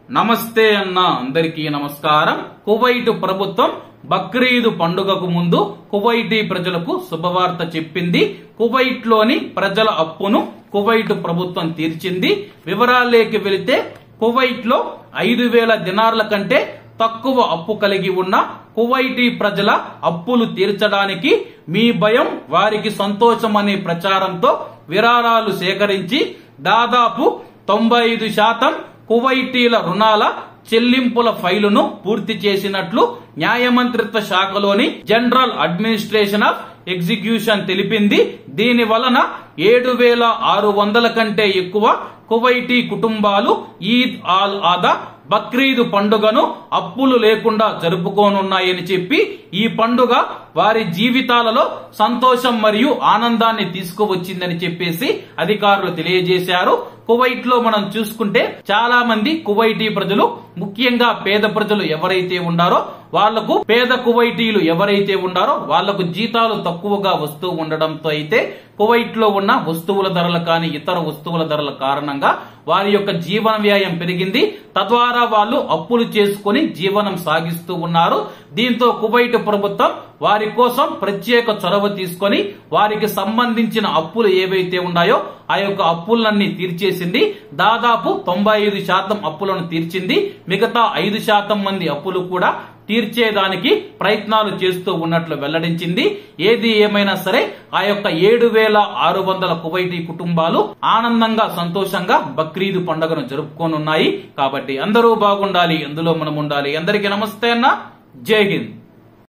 నమస్తే అన్న అందరికీ నమస్కారం కువైట్ ప్రభుత్వం బక్రీద్ పండుగకు ముందు కువైటీ ప్రజలకు శుభవార్త చెప్పింది కువైట్ లోని ప్రజల అప్పును కువైట్ ప్రభుత్వం తీర్చింది వివరాల్లోకి వెళితే కువైట్ లో ఐదు వేల దినార్ల కంటే తక్కువ అప్పు కలిగి ఉన్న కువైటీ ప్రజల అప్పులు తీర్చడానికి మీ భయం వారికి సంతోషం అనే ప్రచారంతో విరాళాలు సేకరించి దాదాపు తొంభై ఐదు శాతం కువైటీల రుణాల చెల్లింపుల ఫైలును పూర్తి చేసినట్లు న్యాయ మంత్రిత్వ శాఖలోని జనరల్ అడ్మినిస్ట్రేషన్ ఆఫ్ ఎగ్జిక్యూషన్ తెలిపింది దీని వలన ఏడు వేల ఆరు వందల కంటే ఎక్కువ కువైటీ కుటుంబాలు ఈద్ ఆల్ ఆదా బక్రీద్ పండుగను అప్పులు లేకుండా జరుపుకోనున్నాయని చెప్పి ఈ పండుగ వారి జీవితాలలో సంతోషం మరియు ఆనందాన్ని తీసుకువచ్చిందని చెప్పేసి అధికారులు తెలియజేశారు కువైట్ లో మనం చూసుకుంటే చాలా మంది కువైటీ ప్రజలు ముఖ్యంగా పేద ప్రజలు ఎవరైతే ఉండారో వాళ్లకు పేద కువైటీలు ఎవరైతే ఉండారో వాళ్లకు జీతాలు తక్కువగా వస్తూ ఉండడంతో అయితే కువైట్ లో ఉన్న వస్తువుల ధరలు కానీ ఇతర వస్తువుల ధరల కారణంగా వారి యొక్క జీవన వ్యయం పెరిగింది తద్వారా వాళ్ళు అప్పులు చేసుకుని జీవనం సాగిస్తూ ఉన్నారు దీంతో కువైట్ ప్రభుత్వం వారి కోసం ప్రత్యేక చొరవ తీసుకొని వారికి సంబంధించిన అప్పులు ఏవైతే ఉన్నాయో ఆ యొక్క అప్పులన్నీ తీర్చేసింది దాదాపు తొంభై ఐదు శాతం అప్పులను తీర్చింది మిగతా ఐదు శాతం మంది అప్పులు కూడా తీర్చేదానికి ప్రయత్నాలు చేస్తూ ఉన్నట్లు వెల్లడించింది ఏది ఏమైనా సరే ఆ యొక్క ఏడు వేల ఆరు వందల కువైటీ కుటుంబాలు ఆనందంగా సంతోషంగా బక్రీద్ పండుగను జరుపుకోనున్నాయి కాబట్టి అందరూ బాగుండాలి అందులో మనం ఉండాలి అందరికీ నమస్తే అన్న జై హింద్